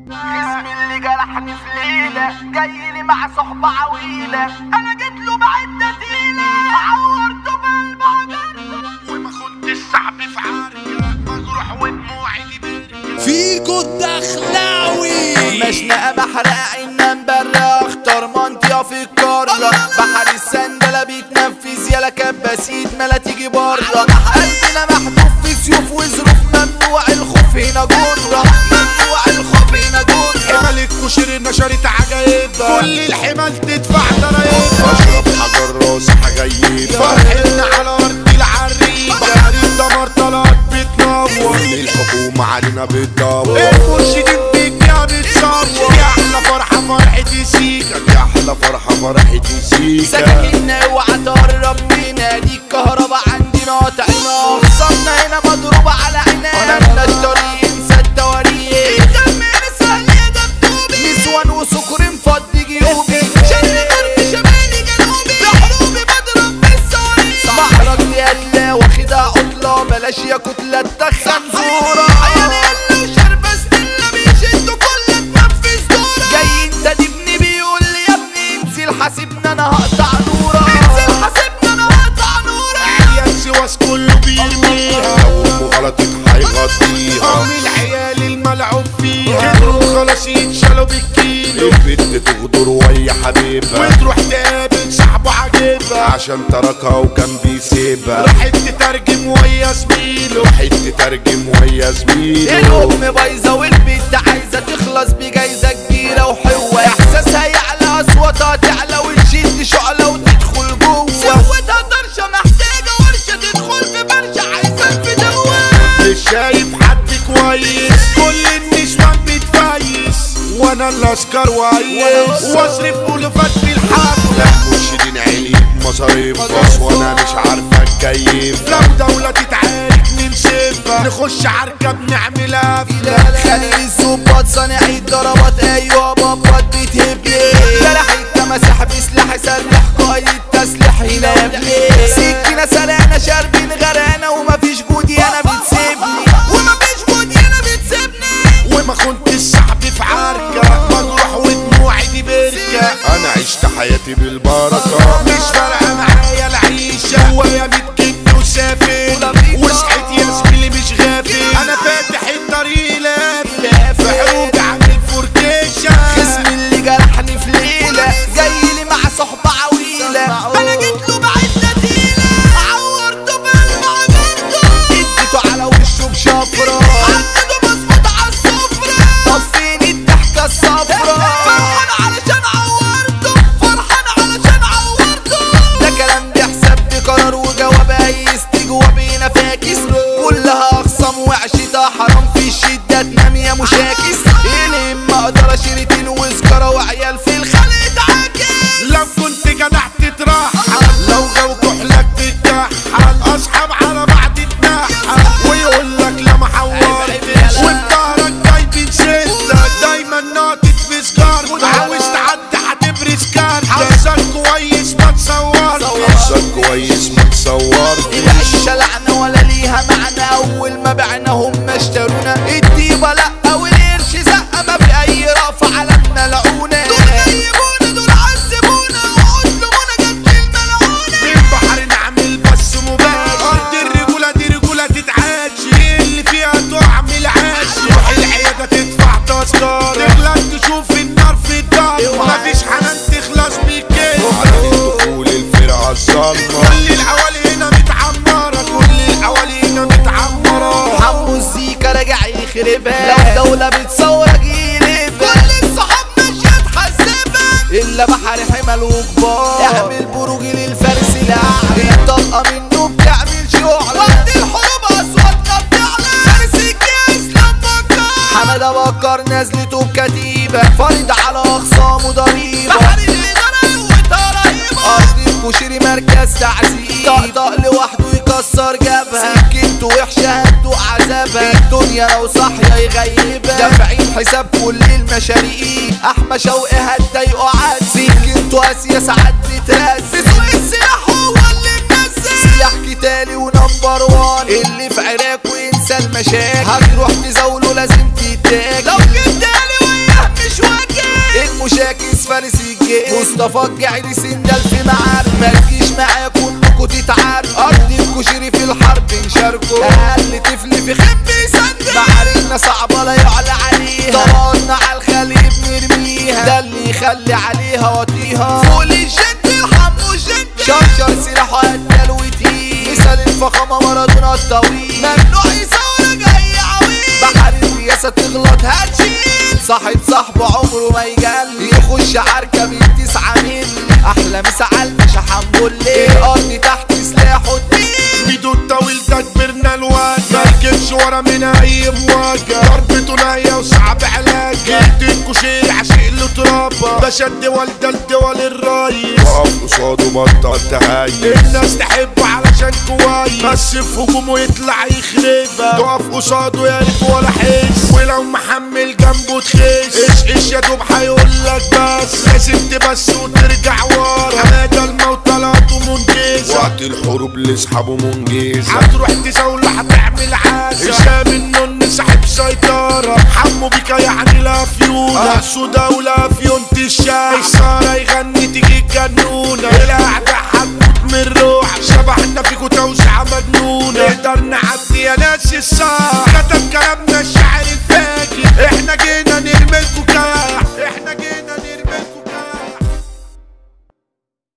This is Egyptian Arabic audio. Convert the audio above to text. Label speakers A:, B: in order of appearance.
A: جسمي اللي جرحني في ليلة جاي لي مع صحبة عويلة أنا جيت له بعدة تقيلة عورته بقلب عجرته
B: وما خنتش صاحبي في عركة مجروح ودموعي دي بركة
C: فيكو الدخلاوي
D: مشنقة محرقة إن مبرة اختار منطقة في القارة بحر السندلة بيتنفذ يالا كباسيت ملا تيجي بره قلبنا محذوف في سيوف وظروف ممنوع الخوف هنا جرة ممنوع الخوف هنا جرة
B: حمل الكشري نشرت عجايبها كل الحمال تدفع ضرايبها
E: اشرب حجر راس حجايب
B: فرحنا على ارض العريبة غريب دمر طلعت بتنور
E: الحكومة علينا بتدور
B: المرشدين بيك يا بتصور يا احلى فرحة فرحة سيكا
E: يا احلى فرحة فرحة سيكا
D: سكاكين اوعى تقرب بينا دي الكهرباء عندنا قاطعنا خصمنا هنا مضروبة على عينينا قلنا الطريق انسى التواريخ نسوان وسكر مفضي جيوبي شن غرب شمالي جنوبي بحروبي بضرب بالصواريخ صباح دي قتلة واخدها قتلة بلاش يا كتلة تخن زورة وشربة ستيلا بيشدوا كل تنفذ دورة جاي انت تبني بيقول لي يا ابني انزل حاسبنا انا هقطع نورة انزل حاسبنا انا هقطع نورة
B: عيال سواس كله بيرميها
E: لو غلطت هيغطيها
B: ام العيال الملعوب فيها كبروا خلاص يتشالوا بالكيلو
E: البنت تغدر ويا حبيبها
B: وتروح تقابل صاحبه عاجبها
E: عشان تركها وكان بيسيبها
B: راحت تترجم ويا زميله
E: راحت تترجم ويا زميله
D: الام بايظه والبنت عايزه تخلص بجايزه كبيره وحلوه احساسها يعلى اصواتها تعلى وتشد شعله وتدخل جوه سوتها طرشه محتاجه ورشه تدخل في برشه عايزه في دوام
B: مش شايف حد كويس كل النسوان بتفايس وانا الاسكر وايس واصرف الوفات في الحفله
E: مرشدين عليك مصاريف راس وانا مش عارفة اتكيف
B: لو دولة تتعارك من سيفها نخش عركة بنعمل قفلة
D: خلي الظباط صانعي ضربات ايوه بابات بتهبلي جرحت مسح بسلاح سلاح قايد تسليح يناملي سكينة سلانة شاربين غرانة ومفيش جودي انا بتسيبني ومفيش جودي انا بتسيبني
B: وما كنت صاحبي في عركة مجروح ودموعي دي بركة
E: انا عشت حياتي بالبركة
B: مش فارقة معايا العيشة ويا بتكد وسافر وصحيت يا زميلي مش غافل انا فاتح الطريق لافل في حروب عامل فوركيشن
D: اسم اللي جرحني في ليلة جاي لي مع صحبة عويلة انا جيت له بعدة تقيلة عورته بقلب عمرته اديته على وشه بشفرة عدته مظبوط على السفرة طب فين الضحكة الصفرا فرحان علشان عورته فرحان علشان عورته ده كلام بيحسب بقرار وجواب ايس جوابينا فاكس كلها اخصام وعشتها حرام في الشدة تنام يا مشاكس الهم ما اقدر اشيل وسكرة وعيال في الخلق تعاكس
B: لو كنت جدع تترحل لو جو كحلك تتكحل اصحاب على بعض تنحل ويقول لك لا ما حورتش وبظهرك جايبين ستك دايما ناطط في سجارتك عاوز تعدي هتبرز كارتك حظك كويس ما تصورتش
E: حظك كويس ما تصورت
D: العيشة لعنة ولا ليها معنى أول ما بعناهم ما اشترونا الطيبة لأ والقرش زقة ما في أي رأفة علمنا لعونة دول غيبونا دول عذبونا وعطلبونا جت الملعونة
B: البحر نعمل بس مباشر ارض الرجولة دي رجولة تتعاشي اللي فيها تعمل عاشي روح العيادة تدفع تذكرة تغلط تشوف النار في الدار مفيش حنان تخلص بكده
E: عدد دخول الفرقة الظلمة
B: كل الحوالي هنا متعمرة كل الحوالي هنا متعمرة
D: حمو الزيكا راجع يخربها لو دولة بتصور اجيلبها كل الصحاب ماشية تحسبها إلا بحر حمل وكبار اعمل بروج للفارس الأعلى الطلقة منه بتعمل شعلة وقت الحروب أصواتنا بتعلى فارس الجيش لما كار حمادة بكر نزلته بكتيبة فرض على أخصامه ضريبة بحر الإدارة وطرايبة أرض الكشري مركز تعذيب طقطق لوحده يكسر جبهة سكنته وحشة هتدوق عذابها الدنيا لو صاحية يغيبها دافعين حساب كل المشاريع أحمى شوقي هتضايقه عاد سكنته قاسية ساعات بترز سوق السلاح هو اللي منزل سلاح قتالي ونمبر وان اللي في عراك وينسى المشاكل هتروح تزاوله لازم تتاكل لو جبت لي مصطفى الجعلي سندل في معارك ما تجيش معايا كلكوا تتعاركوا ارض الكشري في الحرب نشاركوا اقل طفل في خب يسند معاركنا صعبة لا يعلى عليها طلعنا على الخليب نرميها ده اللي يخلي عليها وطيها فوق الجد الحمو الجد شرشر سلاحه قتل وتقيل مثال الفخامة مارادونا الطويل ممنوع يصورك اي عويل بحر الرياسة تغلط هتشيل صاحب صاحبه عمره ما يجل يخش عركة بالتسعة ميل احلى مسا عالمش حنبولي الارض تحت سلاحه الدين
B: ميدو الطويل ده كبرنا الواد مركبش ورا من اي مواجهة ضربته ناية وصعب علاجها جيت الكوشيري عشيق له ترابة ده شد والدة الدول الرايس
E: وقف قصاده بطل تهيس
B: الناس تحبه علشان كويس بس في هجومه يطلع يخربها تقف قصاده يا ريت ولا حس ولو محمل جنبه تخس ايش ايش يا دوب هيقولك بس لازم تبس وترجع ورا حمادة الموت طلعته منجزة
E: وقت الحروب لاصحابه منجزة
B: هتروح تزاول هتعمل عازة هشام النن صاحب سيطرة حمو بيكا يعني لا فيونا رقصه دولة فيونت الشاي سارة يغني تيجي الجنونة القعدة هتموت من روح شبحنا فيكو توسعة مجنونة نقدر نعدي يا ناس الصح كتب كلامنا الشاعر الفاكر احنا جينا نرملكوا